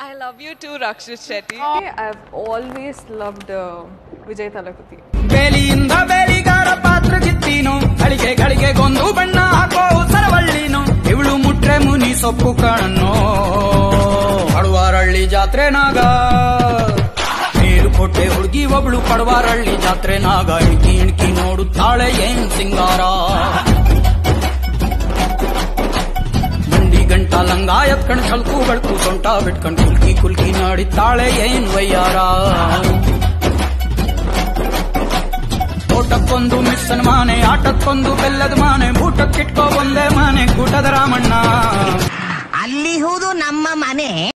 I love you too, Rakshit Shetty. I've always loved uh, Vijay Thalapathy. ಬೇಲಿಯಿಂದ ಬೇಲಿಗಾರ ಪಾತ್ರ ಗಿತ್ತೀನು ಗಳಿಗೆ ಗಳಿಗೆ ಗೊಂದು ಬಣ್ಣ ಹಾಕೋ ಸರವಳ್ಳಿನು ಇವಳು ಮುಟ್ರೆ ಮುನಿ ಸೊಪ್ಪು ಕಾಣನ್ನು ಪಡುವಾರಳ್ಳಿ ಜಾತ್ರೆನಾಗ ಮೇಲುಕೋಟೆ ಹುಡುಗಿ ಒಬ್ಳು ಪಡುವಾರಳ್ಳಿ ಜಾತ್ರೆನಾಗ ಇಣ್ಕಿ ಇಣ್ಕಿ ನೋಡುತ್ತಾಳೆ ಏನ್ ಸಿಂಗಾರ ಮಂಡಿ ಗಂಟ ಲಂಗ ಎತ್ಕಂಡ್ ಕಳ್ಕು ಬಳ್ಕು ಸೊಂಟ ಬಿಟ್ಕಂಡ್ ಕುಲ್ಕಿ ಕುಲ್ಕಿ ನಾಡಿತ್ತಾಳೆ ಏನ್ ವಯ್ಯಾರ ತೋಟಕ್ಕೊಂದು ಮಿಸ್ಸನ್ ಮಾನೆ ಆಟಕ್ಕೊಂದು ಬೆಲ್ಲದ ಮಾನೆ ಊಟಕ್ಕಿಟ್ಕೋ ಒಂದೇ ಮಾನೆ ಕೂಟದ ರಾಮಣ್ಣ ಅಲ್ಲಿ ಹೌದು ನಮ್ಮ ಮನೆ